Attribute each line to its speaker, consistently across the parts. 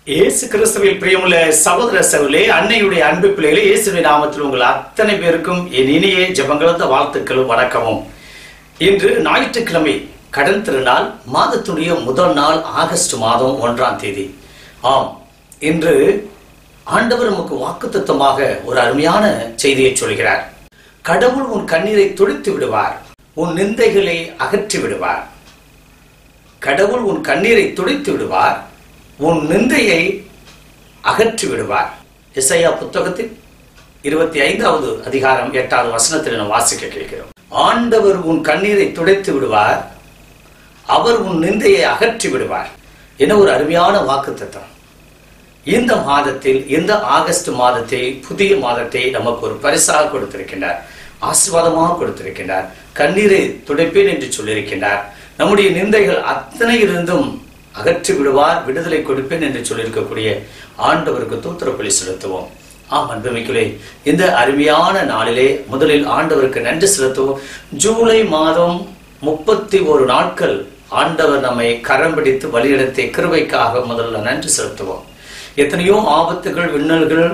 Speaker 1: இயேசு கிறிஸ்துவில் பிரியமுள்ள சகோதர சகோதரே அன்னையுடைய அன்பு பிள்ளைகளே இயேசுவின் நாமத்தில் உங்கள் அத்தனை பேருக்கும் என் இனிய ஜெபங்களந்த வாழ்த்துக்களும் வணக்கமும் இன்று ஞாயிற்றுக்கிழமை கடன் திருநாள் மாதத்துடைய முதல் நாள் ஆகஸ்ட் மாதம் ஒன்றாம் தேதி ஆம் இன்று ஆண்டவர் நமக்கு வாக்குத்தத்தமாக ஒரு அருமையான செய்தியை சொல்கிறார் கடவுள் உன் கண்ணீரை துடைத்து விடுவார் உன் நிந்தைகளை அகற்றி விடுவார் கடவுள் உன் கண்ணீரை துடைத்து விடுவார் உன் நிந்தையை அகற்றி விடுவார் இசையா புத்தகத்தில் இருபத்தி ஐந்தாவது அதிகாரம் எட்டாவது வசனத்தில் நாம் வாசிக்க கேட்கிறோம் ஆண்டவர் உன் கண்ணீரை துடைத்து விடுவார் அவர் உன் நிந்தையை அகற்றி விடுவார் என ஒரு அருமையான வாக்குத்தத்தம் இந்த மாதத்தில் இந்த ஆகஸ்ட் மாதத்தை புதிய மாதத்தை நமக்கு ஒரு பரிசாக கொடுத்திருக்கின்றார் ஆசீர்வாதமாக கொடுத்திருக்கின்றார் கண்ணீரை துடைப்பேன் என்று சொல்லியிருக்கின்றார் நம்முடைய நிந்தைகள் அத்தனையிலிருந்தும் அகற்றி விடுவார் விடுதலை கொடுப்பேன் என்று சொல்லியிருக்கக்கூடிய ஆண்டவருக்கு தூத்திரப்பலி செலுத்துவோம் ஆம் அன்புமிக்குலே இந்த அருமையான நாளிலே முதலில் ஆண்டவருக்கு நன்றி செலுத்துவோம் ஜூலை மாதம் முப்பத்தி ஒரு நாட்கள் ஆண்டவர் நம்மை கரம் பிடித்து வழியிடத்தை கிருபைக்காக முதல்ல நன்றி செலுத்துவோம் எத்தனையோ ஆபத்துகள் விண்ணல்கள்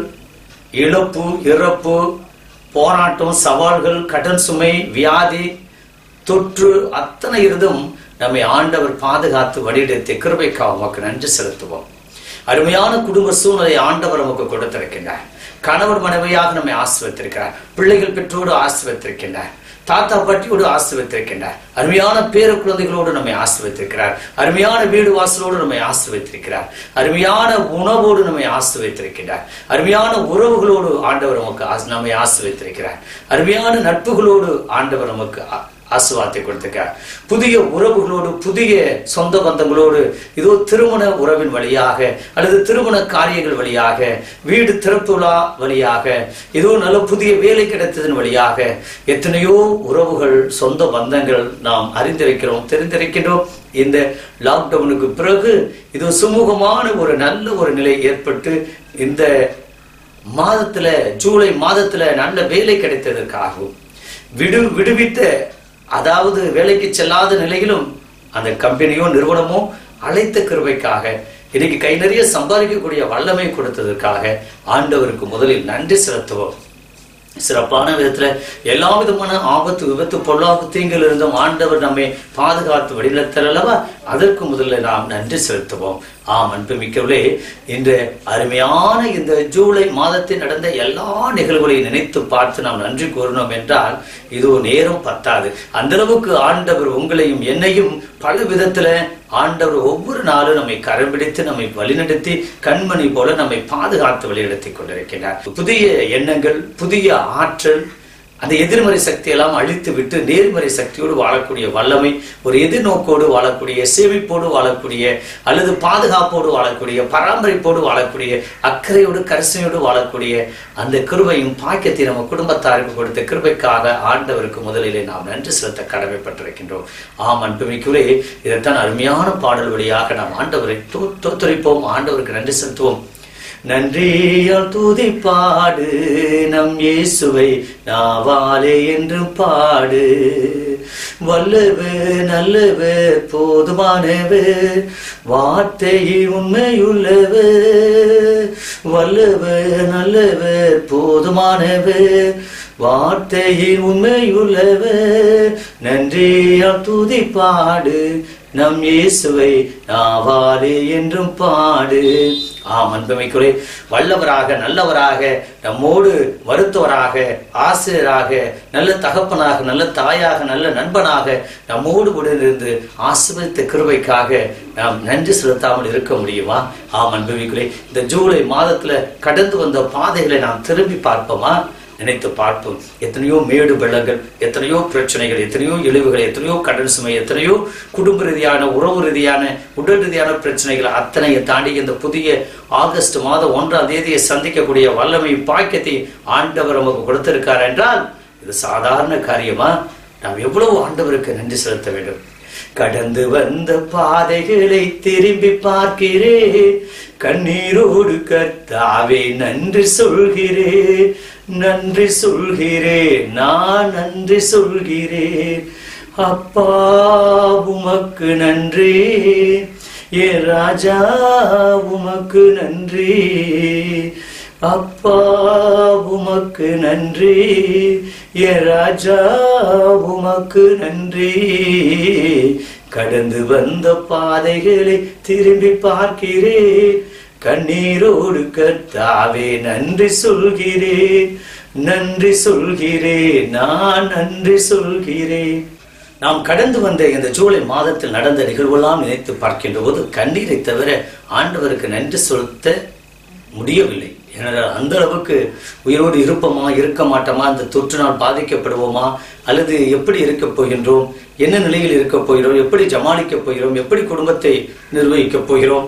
Speaker 1: இழப்பு இறப்பு போராட்டம் சவால்கள் கடன் சுமை வியாதி தொற்று அத்தனை இருந்தும் நம்மை ஆண்டவர் பாதுகாத்து வழியிடத்தை கிருபைக்காக உமக்கு நன்றி செலுத்துவோம் அருமையான குடும்ப சூழ்நிலை ஆண்டவர் நமக்கு கொடுத்திருக்கின்றார் கணவர் மனைவியாக நம்மை ஆசிர்வத்திருக்கிறார் பிள்ளைகள் பெற்றோடு ஆசிர்வத்திருக்கின்றார் தாத்தா பாட்டியோடு ஆசிர்வத்திருக்கின்றார் அருமையான பேர குழந்தைகளோடு நம்மை ஆசிர்வத்திருக்கிறார் அருமையான வீடு வாசலோடு நம்மை ஆசிர்வத்திருக்கிறார் அருமையான உணவோடு நம்மை ஆசிர்வத்திருக்கிறார் அருமையான உறவுகளோடு ஆண்டவர் நமக்கு ஆஸ்- நம்மை ஆசிர்வத்திருக்கிறார் அருமையான நட்புகளோடு ஆண்டவர் நமக்கு ஆ- ஆசீர்வாதத்தை கொடுத்திருக்கிறார் புதிய உறவுகளோடு புதிய சொந்த பந்தங்களோடு இதோ திருமண உறவின் வழியாக அல்லது திருமண காரியங்கள் வழியாக வீடு திறப்பு விழா வழியாக ஏதோ நல்ல புதிய வேலை கிடைத்ததன் வழியாக எத்தனையோ உறவுகள் சொந்த பந்தங்கள் நாம் அறிந்திருக்கிறோம் தெரிந்திருக்கின்றோம் இந்த லாக்டவுனுக்கு பிறகு இது சுமூகமான ஒரு நல்ல ஒரு நிலை ஏற்பட்டு இந்த மாதத்துல ஜூலை மாதத்துல நல்ல வேலை கிடைத்ததற்காகவும் விடு விடுவித்த அதாவது வேலைக்கு செல்லாத நிலையிலும் அந்த கம்பெனியோ நிறுவனமோ அழைத்த கிருபைக்காக இன்னைக்கு கை நிறைய சம்பாதிக்கக்கூடிய வல்லமை கொடுத்ததற்காக ஆண்டவருக்கு முதலில் நன்றி செலுத்துவோம் சிறப்பான விதத்துல எல்லா விதமான ஆபத்து விபத்து பொல்லாப்பு தீங்கில் இருந்தும் ஆண்டவர் நம்மை பாதுகாத்து வழிநடத்தல் அல்லவா அதற்கு முதல்ல நாம் நன்றி செலுத்துவோம் ஆம் அன்பு மிக்கவளே இந்த அருமையான இந்த ஜூலை மாதத்தில் நடந்த எல்லா நிகழ்வுகளையும் நினைத்து பார்த்து நாம் நன்றி கூறினோம் என்றால் இது நேரம் பத்தாது அந்த அளவுக்கு ஆண்டவர் உங்களையும் என்னையும் பல விதத்துல ஆண்டவர் ஒவ்வொரு நாளும் நம்மை கரம் பிடித்து நம்மை வழிநடத்தி கண்மணி போல நம்மை பாதுகாத்து வழிநடத்தி கொண்டிருக்கிறார் புதிய எண்ணங்கள் புதிய ஆற்றல் அந்த எதிர்மறை சக்தியெல்லாம் அழித்து விட்டு நேர்மறை சக்தியோடு வாழக்கூடிய வல்லமை ஒரு எதிர்நோக்கோடு வாழக்கூடிய சேமிப்போடு வாழக்கூடிய அல்லது பாதுகாப்போடு வாழக்கூடிய பராமரிப்போடு வாழக்கூடிய அக்கறையோடு கரிசனையோடு வாழக்கூடிய அந்த கிருபையும் பாக்கியத்தை நம்ம குடும்பத்தாருக்கு கொடுத்த கிருபைக்காக ஆண்டவருக்கு முதலிலே நாம் நன்றி செலுத்த கடமைப்பட்டிருக்கின்றோம் ஆம் அன்புமிக்குள்ளே இதைத்தான் அருமையான பாடல் வழியாக நாம் ஆண்டவரை தோ- தோத்துரைப்போம் ஆண்டவருக்கு நன்றி செலுத்துவோம் நன்றியால் துதி பாடு நம் இயேசுவை நாவாலே என்று பாடு வல்லவர் நல்லவர் போதுமானவர் வார்த்தையில் உண்மையுள்ளவர் வல்லவர் நல்லவர் போதுமானவர் வார்த்தையில் உண்மையுள்ளவர் நன்றியால் துதி பாடு நம் இயேசுவை நாவாலே என்றும் பாடு ஆம் அன்பமைக்குறை வல்லவராக நல்லவராக நம்மோடு மருத்துவராக ஆசிரியராக நல்ல தகப்பனாக நல்ல தாயாக நல்ல நண்பனாக நம்மோடு கூட இருந்து ஆசிர்வதித்த கிருபைக்காக நாம் நன்றி செலுத்தாமல் இருக்க முடியுமா ஆம் அன்பமைக்குறை இந்த ஜூலை மாதத்துல கடந்து வந்த பாதைகளை நாம் திரும்பி பார்ப்போமா நினைத்து பார்ப்போம் எத்தனையோ மேடு வெள்ளங்கள் எத்தனையோ பிரச்சனைகள் எத்தனையோ இழிவுகள் எத்தனையோ கடன் சுமை எத்தனையோ குடும்ப ரீதியான உறவு ரீதியான உடல் ரீதியான பிரச்சனைகள் அத்தனையை தாண்டி இந்த புதிய ஆகஸ்ட் மாதம் ஒன்றாம் தேதியை சந்திக்கக்கூடிய வல்லமை பாக்கியத்தை ஆண்டவர் நமக்கு கொடுத்திருக்கார் என்றால் இது சாதாரண காரியமா நாம் எவ்வளவு ஆண்டவருக்கு நன்றி செலுத்த வேண்டும் கடந்து வந்த பாதைகளை திரும்பி பார்க்கிறேன் கண்ணீரோடு கர்த்தாவே நன்றி சொல்கிறேன் நன்றி சொல்கிறேன் நான் நன்றி சொல்கிறேன் அப்பா உமக்கு நன்றி ஏ ராஜா உமக்கு நன்றி அப்பா உமக்கு நன்றி ஏ ராஜா உமக்கு நன்றி கடந்து வந்த பாதைகளை திரும்பி பார்க்கிறேன் கண்ணீரோடு கர்த்தாவே நன்றி சொல்கிறேன் நன்றி சொல்கிறேன் நான் நன்றி சொல்கிறேன் நாம் கடந்து வந்த இந்த ஜூலை மாதத்தில் நடந்த நிகழ்வெல்லாம் நினைத்து பார்க்கின்ற போது கண்ணீரை தவிர ஆண்டவருக்கு நன்றி செலுத்த முடியவில்லை ஏனென்றால் அந்த அளவுக்கு உயிரோடு இருப்போமா இருக்க மாட்டோமா அந்த தொற்றினால் பாதிக்கப்படுவோமா அல்லது எப்படி இருக்கப் போகின்றோம் என்ன நிலையில் இருக்கப் போகிறோம் எப்படி ஜமாளிக்கப் போகிறோம் எப்படி குடும்பத்தை நிர்வகிக்கப் போகிறோம்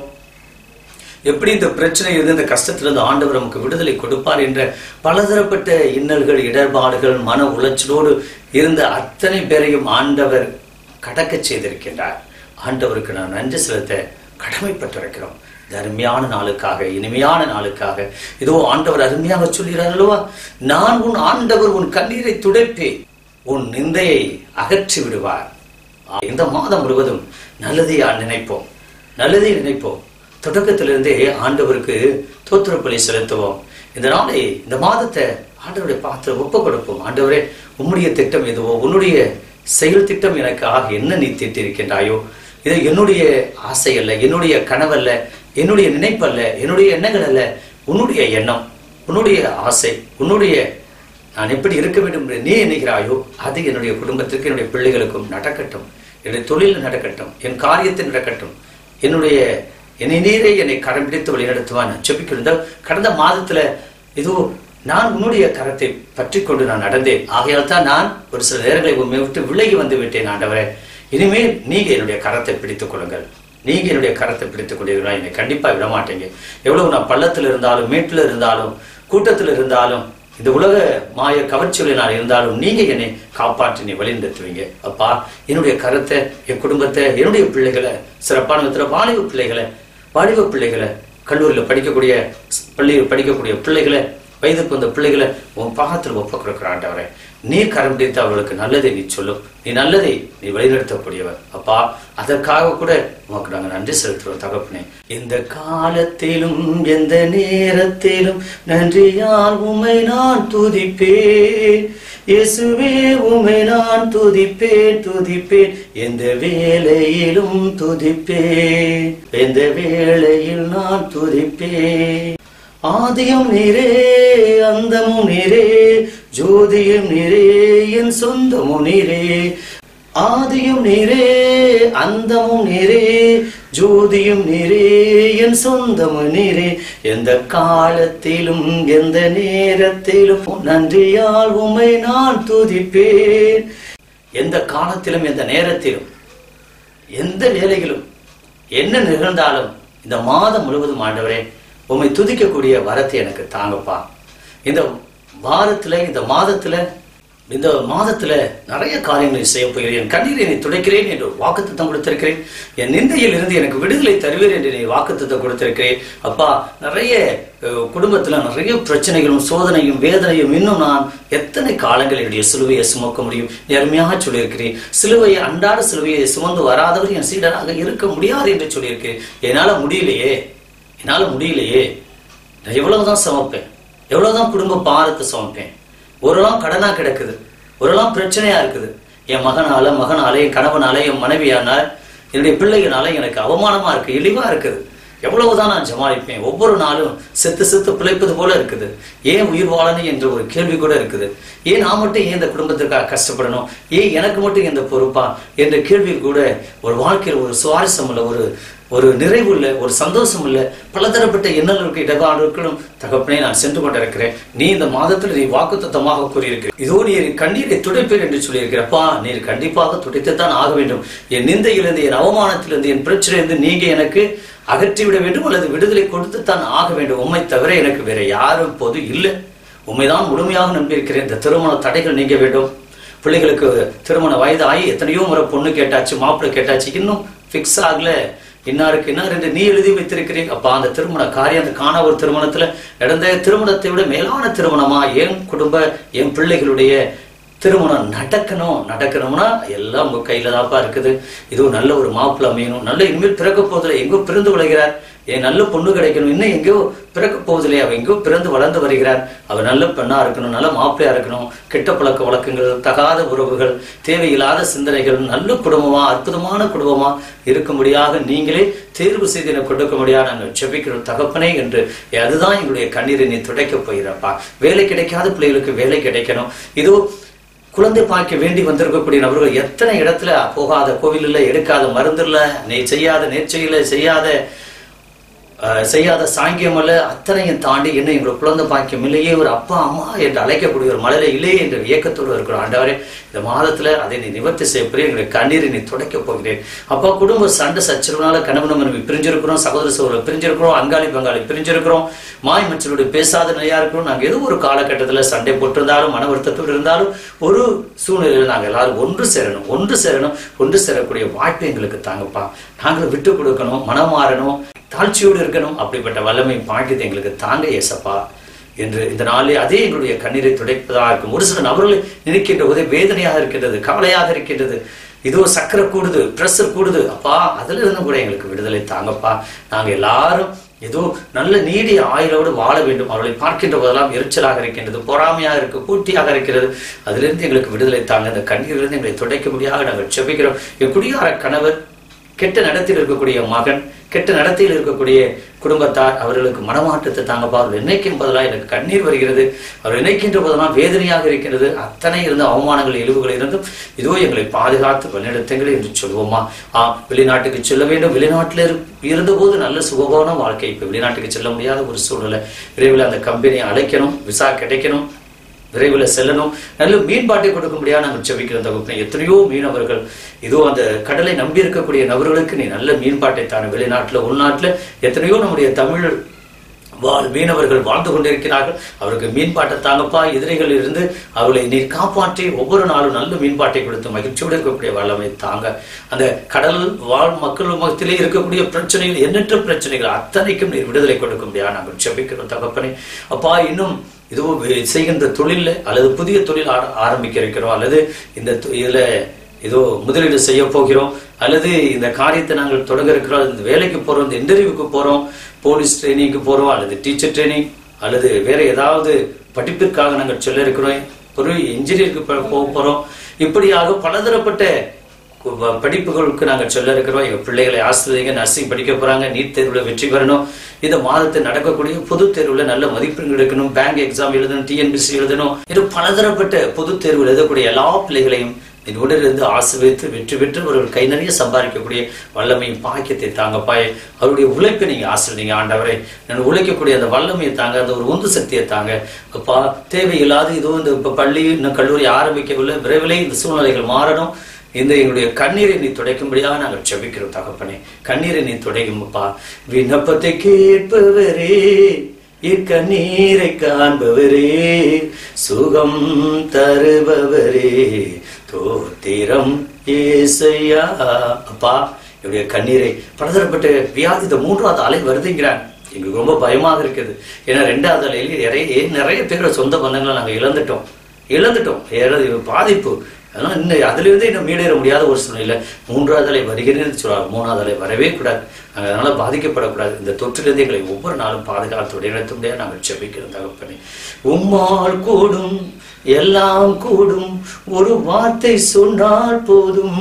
Speaker 1: எப்படி இந்த பிரச்சனையிலிருந்து இந்த கஷ்டத்திலிருந்து ஆண்டவர் நமக்கு விடுதலை கொடுப்பார் என்ற பலதரப்பட்ட இன்னல்கள் இடர்பாடுகள் மன உளைச்சலோடு இருந்த அத்தனை பேரையும் ஆண்டவர் கடக்கச் செய்திருக்கின்றார் ஆண்டவருக்கு நான் நன்றி செலுத்த கடமைப்பட்டிருக்கிறோம் இந்த அருமையான நாளுக்காக இனிமையான நாளுக்காக இதோ ஆண்டவர் அருமையாக சொல்கிறார் அல்லவா நான் உன் ஆண்டவர் உன் கண்ணீரை துடைப்பேன் உன் நிந்தையை அகற்றி விடுவார் இந்த மாதம் முழுவதும் நல்லதையா நினைப்போம் நல்லதை நினைப்போம் தொடக்கத்திலிருந்தே ஆண்டவருக்கு தோத்திர பலி செலுத்துவோம் இந்த நாளை இந்த மாதத்தை ஆண்டவருடைய பாத்திரம் ஒப்பு கொடுப்போம் ஆண்டவரே உம்முடைய திட்டம் எதுவோ உன்னுடைய செயல் திட்டம் எனக்காக என்ன நீ திட்டிருக்கின்றாயோ இது என்னுடைய ஆசை அல்ல என்னுடைய கனவல்ல என்னுடைய நினைப்பல்ல என்னுடைய எண்ணங்கள் அல்ல உன்னுடைய எண்ணம் உன்னுடைய ஆசை உன்னுடைய நான் எப்படி இருக்க வேண்டும் என்று நீ எண்ணுகிறாயோ அது என்னுடைய குடும்பத்திற்கு என்னுடைய பிள்ளைகளுக்கும் நடக்கட்டும் என்னுடைய தொழில் நடக்கட்டும் என் காரியத்தில் நடக்கட்டும் என்னுடைய என்னை நீரே என்னை கரம் பிடித்து வழிநடத்துவான் செபிக்கிருந்த கடந்த மாதத்துல இதோ நான் உன்னுடைய கரத்தை பற்றி கொண்டு நான் நடந்தேன் ஆகையால் தான் நான் ஒரு சில நேரங்களை உண்மை விட்டு விலகி வந்து விட்டேன் ஆண்டவரே இனிமேல் நீங்க என்னுடைய கரத்தை பிடித்துக் கொள்ளுங்கள் நீங்க என்னுடைய கரத்தை பிடித்துக் கொண்டீர்களா என்னை கண்டிப்பா விட மாட்டீங்க எவ்வளவு நான் பள்ளத்தில் இருந்தாலும் மேட்டில் இருந்தாலும் கூட்டத்தில் இருந்தாலும் இந்த உலக மாய கவர்ச்சிகளில் நான் இருந்தாலும் நீங்க என்னை காப்பாற்றி நீ வழிநடத்துவீங்க அப்பா என்னுடைய கருத்தை என் குடும்பத்தை என்னுடைய பிள்ளைகளை சிறப்பான விதத்துல வாலிப பிள்ளைகளை வாலிப பிள்ளைகளை கல்லூரியில் படிக்கக்கூடிய பள்ளியில் படிக்கக்கூடிய பிள்ளைகளை வயதுக்கு வந்த பிள்ளைகளை உன் பாகத்தில் ஒப்ப கொடுக்கிற ஆண்டவரே நீ கரம் பிடித்து அவர்களுக்கு நல்லதை நீ சொல்லும் நீ நல்லதை நீ வழிநடத்தக்கூடியவர் அப்பா அதற்காக கூட உமக்கு நாங்கள் நன்றி செலுத்துறோம் தகப்பனே இந்த காலத்திலும் எந்த நேரத்திலும் நன்றியால் உமை நான் துதிப்பேன் இயேசுவே உமை நான் துதிப்பேன் துதிப்பேன் எந்த வேளையிலும் துதிப்பேன் எந்த வேளையில் நான் துதிப்பேன் ஆதியும் நீரே அந்தமும் நீரே ஜோதியும் நீரே என் சொந்தமும் நீரே ஆதியும் நீரே அந்தமும் நீரே ஜோதியும் நீரே என் சொந்தமும் நீரே எந்த காலத்திலும் எந்த நேரத்திலும் நன்றியால் உமை நான் துதிப்பேன் எந்த காலத்திலும் எந்த நேரத்திலும் எந்த வேலையிலும் என்ன நிகழ்ந்தாலும் இந்த மாதம் முழுவதும் ஆண்டவரே உம்மை துதிக்கக்கூடிய வரத்தை எனக்கு தாங்கப்பா இந்த வாரத்துல இந்த மாதத்துல இந்த மாதத்துல நிறைய காரியங்களை செய்ய போகிறேன் என் கண்ணீரை நீ துடைக்கிறேன் என்று வாக்குத்தத்தம் கொடுத்திருக்கிறேன் என் நிந்தையில் இருந்து எனக்கு விடுதலை தருவீர் என்று நீ வாக்குத்தத்தம் கொடுத்திருக்கிறேன் அப்பா நிறைய அஹ், குடும்பத்துல நிறைய பிரச்சனைகளும் சோதனையும் வேதனையும் இன்னும் நான் எத்தனை காலங்கள் என்னுடைய சிலுவையை சுமக்க முடியும் நீ அருமையாக சொல்லியிருக்கிறேன் சிலுவையை அன்றாட சிலுவையை சுமந்து வராதவர் என் சீடராக இருக்க முடியாது என்று சொல்லியிருக்கிறேன் என்னால முடியலையே என்னால முடியலையே நான் எவ்வளவுதான் சமைப்பேன் எவ்வளவுதான் குடும்ப பாரத்தை சமைப்பேன் ஒரு நாள் கடனா கிடக்குது ஒரு நாள் பிரச்சனையா இருக்குது என் மகனால மகனால என் கணவனால என் மனைவியானால என்னுடைய பிள்ளைகளால எனக்கு அவமானமா இருக்கு இழிவா இருக்குது எவ்வளவுதான் நான் சமாளிப்பேன் ஒவ்வொரு நாளும் செத்து செத்து பிழைப்பது போல இருக்குது ஏன் உயிர் வாழணும் என்ற ஒரு கேள்வி கூட இருக்குது ஏன் நான் மட்டும் ஏன் இந்த குடும்பத்திற்காக கஷ்டப்படணும் ஏன் எனக்கு மட்டும் இந்த பொறுப்பா என்ற கேள்வி கூட ஒரு வாழ்க்கையில் ஒரு சுவாரஸ்யம் உள்ள ஒரு ஒரு நிறைவு இல்லை ஒரு சந்தோஷம் இல்லை பலதரப்பட்ட எண்ணங்களுக்கு இடபாடுகளும் தகப்பனே நான் சென்று கொண்டிருக்கிறேன் நீ இந்த மாதத்தில் நீ வாக்குத்தத்தமாக கூறியிருக்கிற இதோ நீ என் கண்ணீரை துடைப்பேன் என்று சொல்லியிருக்கிறப்பா நீர் கண்டிப்பாக துடைத்துத்தான் ஆக வேண்டும் என் நிந்தையிலிருந்து என் அவமானத்திலிருந்து என் பிரச்சனையிலிருந்து நீங்க எனக்கு அகற்றிவிட வேண்டும் அல்லது விடுதலை கொடுத்துத்தான் ஆக வேண்டும் உண்மை தவிர எனக்கு வேற யாரும் இப்போது இல்லை உண்மைதான் முழுமையாக நம்பியிருக்கிறேன் இந்த திருமண தடைகள் நீங்க வேண்டும் பிள்ளைகளுக்கு திருமண வயது ஆகி எத்தனையோ முறை பொண்ணு கேட்டாச்சு மாப்பிள்ளை கேட்டாச்சு இன்னும் ஃபிக்ஸ் ஆகல இன்னாருக்கு இன்னார் என்று நீ எழுதி வைத்திருக்கிறீங்க அப்பா அந்த திருமண காரியம் அந்த காண ஒரு திருமணத்துல நடந்த திருமணத்தை விட மேலான திருமணமா என் குடும்ப என் பிள்ளைகளுடைய திருமணம் நடக்கணும் நடக்கணும்னா எல்லாம் உங்க கையில தான்ப்பா இருக்குது இதுவும் நல்ல ஒரு மாப்பிள்ளை அமையணும் நல்ல இனிமேல் பிறக்க போதில்லை எங்கோ பிறந்து விளைகிறார் ஏன் நல்ல பொண்ணு கிடைக்கணும் இன்னும் எங்கேயோ பிறக்க போவதில்லை அவன் எங்கேயோ பிறந்து வளர்ந்து வருகிறார் அவன் நல்ல பெண்ணா இருக்கணும் நல்ல மாப்பிள்ளையா இருக்கணும் கெட்ட பழக்க வழக்கங்கள் தகாத உறவுகள் தேவையில்லாத சிந்தனைகள் நல்ல குடும்பமா அற்புதமான குடும்பமா இருக்கும்படியாக நீங்களே தேர்வு செய்து எனக்கு கொடுக்கும்படியாக நாங்கள் செபிக்கிறோம் தகப்பனே என்று அதுதான் எங்களுடைய கண்ணீரை நீ துடைக்க போகிறப்பா வேலை கிடைக்காத பிள்ளைகளுக்கு வேலை கிடைக்கணும் இதோ குழந்தை பாய்க்க வேண்டி வந்திருக்கக்கூடிய நபர்கள் எத்தனை இடத்துல போகாத கோவில் இல்லை எடுக்காத மருந்து இல்லை நீ செய்யாத நேர்ச்சையில செய்யாத அஹ், செய்யாத சாங்கியம் அல்ல அத்தனையும் தாண்டி என்ன எங்களுக்கு குழந்தை பாக்கியம் இல்லையே ஒரு அப்பா அம்மா என்று அழைக்கக்கூடிய ஒரு மலையில இல்லையே என்ற இயக்கத்தோடு இருக்கிறோம் ஆண்டவரே இந்த மாதத்துல அதை நீ நிவர்த்தி செய்யப்போறே எங்களுடைய கண்ணீரை நீ துடைக்க போகிறேன் அப்பா குடும்ப சண்டை சச்சரவுனால கணவன் மனைவி பிரிஞ்சிருக்கிறோம் சகோதர சகோதரர் பிரிஞ்சிருக்கிறோம் அங்காளி பங்காளி பிரிஞ்சிருக்கிறோம் மாய் மற்றவருடைய பேசாத நிலையா இருக்கிறோம் நாங்க ஏதோ ஒரு காலகட்டத்துல சண்டை போட்டிருந்தாலும் மன வருத்தத்தோடு இருந்தாலும் ஒரு சூழ்நிலையில் நாங்க எல்லாரும் ஒன்று சேரணும் ஒன்று சேரணும் ஒன்று சேரக்கூடிய வாய்ப்பு எங்களுக்கு தாங்கப்பா நாங்கள் விட்டு கொடுக்கணும் மனம் மாறணும் தாழ்ச்சியோடு இருக்கணும் அப்படிப்பட்ட வல்லமை பாக்கியத்தை எங்களுக்கு தாங்க ஏசப்பா என்று இந்த நாளில் அதே எங்களுடைய கண்ணீரை துடைப்பதாக இருக்கும் ஒரு சில நபர்களை நினைக்கின்ற போதே வேதனையாக இருக்கின்றது கவலையாக இருக்கின்றது இதோ சக்கரை கூடுது ப்ரெஷர் கூடுது அப்பா அதுல இருந்து கூட எங்களுக்கு விடுதலை தாங்கப்பா நாங்க எல்லாரும் ஏதோ நல்ல நீடிய ஆயுளோடு வாழ வேண்டும் அவர்களை பார்க்கின்ற போதெல்லாம் எரிச்சலாக இருக்கின்றது பொறாமையாக இருக்கு பூட்டியாக இருக்கிறது அதிலிருந்து எங்களுக்கு விடுதலை தாங்க அந்த கண்ணீரிலிருந்து எங்களை துடைக்க முடியாத நாங்கள் செபிக்கிறோம் என் குடியார கணவர் கெட்ட நடத்தையில் இருக்கக்கூடிய மகன் கெட்ட நடத்தையில் இருக்கக்கூடிய குடும்பத்தார் அவர்களுக்கு மனமாற்றத்தை தாங்கப்பா அவர்கள் நினைக்கும் போதெல்லாம் எனக்கு கண்ணீர் வருகிறது அவர் நினைக்கின்ற போதெல்லாம் வேதனையாக இருக்கிறது அத்தனை இருந்த அவமானங்கள் இழிவுகள் இருந்தும் இதோ எங்களை பாதுகாத்து வழிநடத்துங்கள் என்று சொல்வோமா ஆ வெளிநாட்டுக்கு செல்ல வேண்டும் வெளிநாட்டில் இரு இருந்தபோது நல்ல சுகமான வாழ்க்கை இப்போ வெளிநாட்டுக்கு செல்ல முடியாத ஒரு சூழ்நிலை விரைவில் அந்த கம்பெனியை அழைக்கணும் விசா கிடைக்கணும் விரைவில் செல்லணும் நல்ல மீன்பாட்டை கொடுக்க முடியாது நாங்கள் செபிக்கிறோம் தகுப்பினை எத்தனையோ மீனவர்கள் இதோ அந்த கடலை நம்பி இருக்கக்கூடிய நபர்களுக்கு நீ நல்ல மீன்பாட்டை தானே வெளிநாட்டுல உள்நாட்டுல எத்தனையோ நம்முடைய தமிழ் வாழ் மீனவர்கள் வாழ்ந்து கொண்டிருக்கிறார்கள் அவருக்கு மீன்பாட்டை தாங்கப்பா எதிரிகளில் இருந்து அவர்களை நீர் காப்பாற்றி ஒவ்வொரு நாளும் நல்ல மீன்பாட்டை கொடுத்து மகிழ்ச்சியோடு இருக்கக்கூடிய வல்லமை தாங்க அந்த கடல் வாழ் மக்கள் மத்தியிலே இருக்கக்கூடிய பிரச்சனைகள் எண்ணற்ற பிரச்சனைகள் அத்தனைக்கும் நீர் விடுதலை கொடுக்க முடியாது நாங்கள் செபிக்கிறோம் தகப்பனே அப்பா இன்னும் இதோ வே- செய்கின்ற தொழில்ல அல்லது புதிய தொழில் ஆர- ஆரம்பிக்க இருக்கிறோம் அல்லது இந்த தொ- இதுல ஏதோ முதலீடு செய்ய போகிறோம் அல்லது இந்த காரியத்தை நாங்கள் தொடங்க இருக்கிறோம் இந்த வேலைக்கு போறோம் இந்த இன்டர்வியூக்கு போறோம் போலீஸ் ட்ரைனிங்க்கு போறோம் அல்லது டீச்சர் ட்ரைனிங் அல்லது வேற ஏதாவது படிப்பிற்காக நாங்கள் சொல்ல இருக்கிறோம் ஒரு இன்ஜினியருக்கு போக போறோம் இப்படியாக பலதரப்பட்ட கு- ப- படிப்புகளுக்கு நாங்கள் சொல்ல இருக்கிறோம் எங்க பிள்ளைகளை ஆசிரியங்க நர்சிங் படிக்க போறாங்க நீட் தேர்வுல வெற்றி பெறணும் இந்த மாதத்தில் நடக்கக்கூடிய பொது தேர்வுல நல்ல மதிப்பெண் எடுக்கணும் பேங்க் எக்ஸாம் எழுதணும் டிஎன்பிசி எழுதணும் இது பலதரப்பட்ட பொது தேர்வு எழுதக்கூடிய எல்லா பிள்ளைகளையும் என் உடலிருந்து ஆசிர்வதித்து வெற்றி பெற்று அவர்கள் கை நிறைய சம்பாதிக்கக்கூடிய வல்லமையும் பாக்கியத்தை தாங்கப்பா அவருடைய உழைப்பை நீங்க ஆசிர்வதிங்க ஆண்டவரே நான் உழைக்கக்கூடிய அந்த வல்லமையை தாங்க அந்த ஒரு உந்து சக்தியை தாங்க அப்பா தேவையில்லாத இதுவும் இந்த இப்ப பள்ளி இன்னும் கல்லூரி ஆரம்பிக்கவில்லை விரைவிலே இந்த சூழ்நிலைகள் மாறணும் இந்த எங்களுடைய கண்ணீரை நீ துடைக்கும்படியாக நாங்கள் செபிக்கிறோம் தகப்பனே கண்ணீரை நீ துடைக்கும்பப்பா விண்ணப்பத்தை கேட்பவரே இக்கண்ணீரை காண்பவரே சுகம் தருபவரே தோத்திரம் ஏசையா அப்பா என்னுடைய கண்ணீரை பலதரப்பட்ட வியாதி இந்த மூன்றாவது அலை வருதுங்கிறாங்க எங்களுக்கு ரொம்ப பயமாக இருக்குது ஏன்னா ரெண்டாவது அலையில் நிறைய நிறைய பேர் சொந்த பந்தங்களை நாங்கள் இழந்துட்டோம் இழந்துட்டோம் ஏறது பாதிப்பு அதெல்லாம் இன்னும் அதிலிருந்து இன்னும் மீளேற முடியாத ஒரு சூழ்நிலை மூன்றாவது அலை வருகிறேன்னு சொல்றாங்க மூணாவது அலை வரவே கூடாது நாங்கள் அதனால பாதிக்கப்படக்கூடாது இந்த தொற்றிலிருந்து எங்களை ஒவ்வொரு நாளும் பாதுகாத்து இழத்த முடியாது நாங்கள் செபிக்கிறோம் தகப்பனே உம்மால் கூடும் எல்லாம் கூடும் ஒரு வார்த்தை சொன்னால் போதும்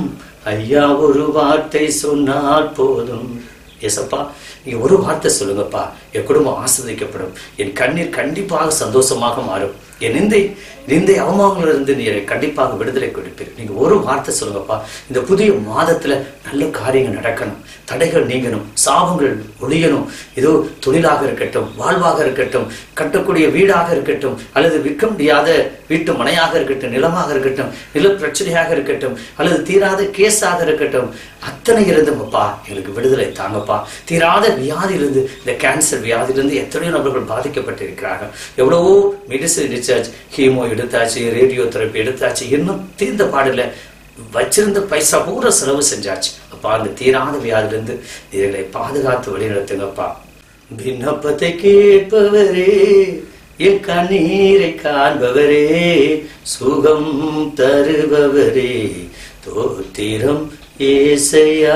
Speaker 1: ஐயா ஒரு வார்த்தை சொன்னால் போதும் ஏசப்பா நீங்க ஒரு வார்த்தை சொல்லுங்கப்பா என் குடும்பம் ஆசிர்வதிக்கப்படும் என் கண்ணீர் கண்டிப்பாக சந்தோஷமாக மாறும் என் நிந்தை நிந்தை அவமானங்களிலிருந்து நீரை கண்டிப்பாக விடுதலை கொடுப்பீர் நீங்க ஒரு வார்த்தை சொல்லுங்கப்பா இந்த புதிய மாதத்துல நல்ல காரியங்கள் நடக்கணும் தடைகள் நீங்கணும் சாபங்கள் ஒழியணும் ஏதோ தொழிலாக இருக்கட்டும் வாழ்வாக இருக்கட்டும் கட்டக்கூடிய வீடாக இருக்கட்டும் அல்லது விற்க முடியாத வீட்டு மனையாக இருக்கட்டும் நிலமாக இருக்கட்டும் நில பிரச்சனையாக இருக்கட்டும் அல்லது தீராத கேஸாக இருக்கட்டும் அத்தனை இருந்தும் அப்பா எங்களுக்கு விடுதலை தாங்கப்பா தீராத வியாதியிலிருந்து இந்த கேன்சர் வியாதியிலிருந்து எத்தனையோ நபர்கள் பாதிக்கப்பட்டிருக்கிறார்கள் எவ்வளவோ மெடிசன் ரிசர்ச் ஹீமோ எடுத்தாச்சு ரேடியோ தெரப்பி எடுத்தாச்சு இன்னும் தீர்ந்த பாடல வச்சிருந்த பைசா பூரா செலவு செஞ்சாச்சு அப்பா அந்த தீராத வியாதியிலிருந்து இதை பாதுகாத்து வழிநடத்துங்கப்பா விண்ணப்பத்தை கேட்பவரே என் கண்ணீரை காண்பவரே சுகம் தருபவரே தோத்திரம் ஏசையா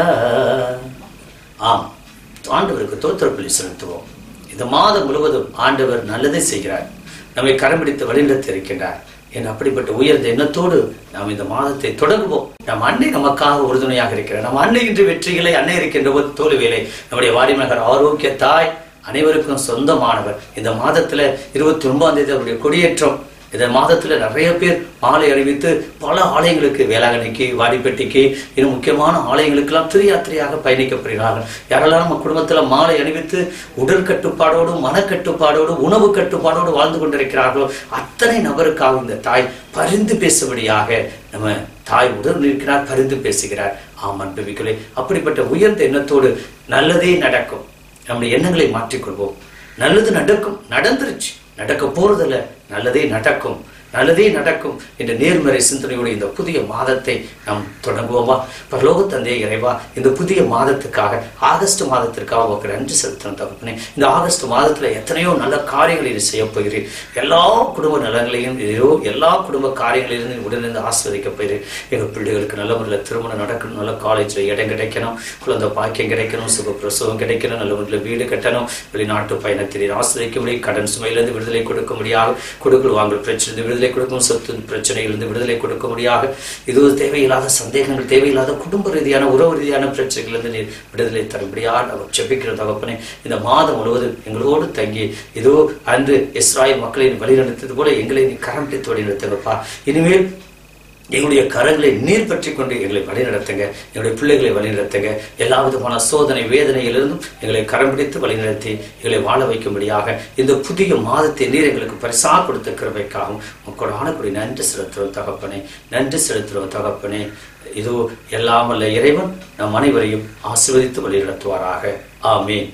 Speaker 1: ஆம் ஆண்டவருக்கு தோத்திரப்பள்ளி செலுத்துவோம் இந்த மாதம் முழுவதும் ஆண்டவர் நல்லதை செய்கிறார் நம்மை கரம் பிடித்து வழிநடத்தி இருக்கின்றார் என் அப்படிப்பட்ட உயர்ந்த எண்ணத்தோடு நாம் இந்த மாதத்தை தொடங்குவோம் நம் அன்னை நமக்காக உறுதுணையாக இருக்கிறார் நம் அன்னை இன்று வெற்றிகளை அன்னை இருக்கின்ற ஒரு தோல்விகளை நம்முடைய வாடிமகர் ஆரோக்கிய தாய் அனைவருக்கும் சொந்தமானவர் இந்த மாதத்துல இருபத்தி ஒன்பதாம் தேதி அவருடைய கொடியேற்றம் இந்த மாதத்துல நிறைய பேர் மாலை அணிவித்து பல ஆலயங்களுக்கு வேளாங்கண்ணிக்கு வாடிப்பட்டிக்கு இன்னும் முக்கியமான ஆலயங்களுக்கெல்லாம் திரு யாத்திரையாக பயணிக்கப்படுகிறார்கள் யாரெல்லாம் நம்ம குடும்பத்துல மாலை அணிவித்து உடற்கட்டுப்பாடோடு மனக்கட்டுப்பாடோடு உணவு கட்டுப்பாடோடு வாழ்ந்து கொண்டிருக்கிறார்களோ அத்தனை நபருக்காக இந்த தாய் பரிந்து பேசும்படியாக நம்ம தாய் உடன் இருக்கிறார் பரிந்து பேசுகிறார் ஆம் அன்புவிகளே அப்படிப்பட்ட உயர்ந்த எண்ணத்தோடு நல்லதே நடக்கும் நம்முடைய எண்ணங்களை மாற்றிக்கொள்வோம் நல்லது நடக்கும் நடந்துருச்சு நடக்க போறதில்ல நல்லதே நடக்கும் நல்லதே நடக்கும் என்ற நேர்மறை சிந்தனையோடு இந்த புதிய மாதத்தை நாம் தொடங்குவோமா பரலோக தந்தை இறைவா இந்த புதிய மாதத்துக்காக ஆகஸ்ட் மாதத்திற்காக உங்களுக்கு நன்றி செலுத்தணும் தகப்பனே இந்த ஆகஸ்ட் மாதத்துல எத்தனையோ நல்ல காரியங்களை நீ செய்ய போகிறீர் எல்லா குடும்ப நலங்களையும் இதோ எல்லா குடும்ப காரியங்களிலிருந்து நீ உடனிருந்து ஆஸ்வதிக்க போகிறீர் எங்கள் பிள்ளைகளுக்கு நல்ல முறையில் திருமணம் நடக்கணும் நல்ல காலேஜில் இடம் கிடைக்கணும் குழந்தை பாக்கியம் கிடைக்கணும் சுக பிரசவம் கிடைக்கணும் நல்ல முறையில் வீடு கட்டணும் வெளிநாட்டு பயணத்தில் ஆசிரியக்க முடியும் கடன் சுமையிலிருந்து விடுதலை கொடுக்க முடியாது கொடுக்கல் வாங்கல் பிரச்சனை விடுதலை கொடுக்கும் சொத்து பிரச்சனையிலிருந்து விடுதலை கொடுக்க முடியாது இது தேவையில்லாத சந்தேகங்கள் தேவையில்லாத குடும்ப ரீதியான உறவு ரீதியான பிரச்சனைகளிலிருந்து நீர் விடுதலை தரும்படியாக அவர் செபிக்கிற தகப்பனே இந்த மாதம் முழுவதும் எங்களோடு தங்கி இதோ அன்று இஸ்ராயல் மக்களை நீ வழிநடத்தது போல எங்களை நீ கரம் பிடித்து வழிநடத்துங்கப்பா இனிமேல் எங்களுடைய கரங்களை நீர் பற்றி கொண்டு எங்களை வழிநடத்துங்க எங்களுடைய பிள்ளைகளை வழிநடத்துங்க எல்லா விதமான சோதனை வேதனையிலிருந்தும் எங்களை கரம் பிடித்து வழிநடத்தி எங்களை வாழ வைக்கும்படியாக இந்த புதிய மாதத்தை நீர் எங்களுக்கு பரிசா கொடுத்த கிருபைக்காகவும் உங்களோட ஆணக்கூடிய நன்றி செலுத்துகிறோம் தகப்பனே நன்றி செலுத்துகிறோம் தகப்பனே இதோ எல்லாம் வல்ல இறைவன் நம் அனைவரையும் ஆசீர்வதித்து வழிநடத்துவாராக ஆமீன்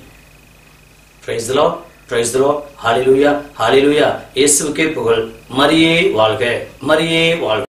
Speaker 1: praise lord praise lord hallelujah hallelujah இயேசுவுக்கே புகழ் மரியே வாழ்க மரியே வாழ்க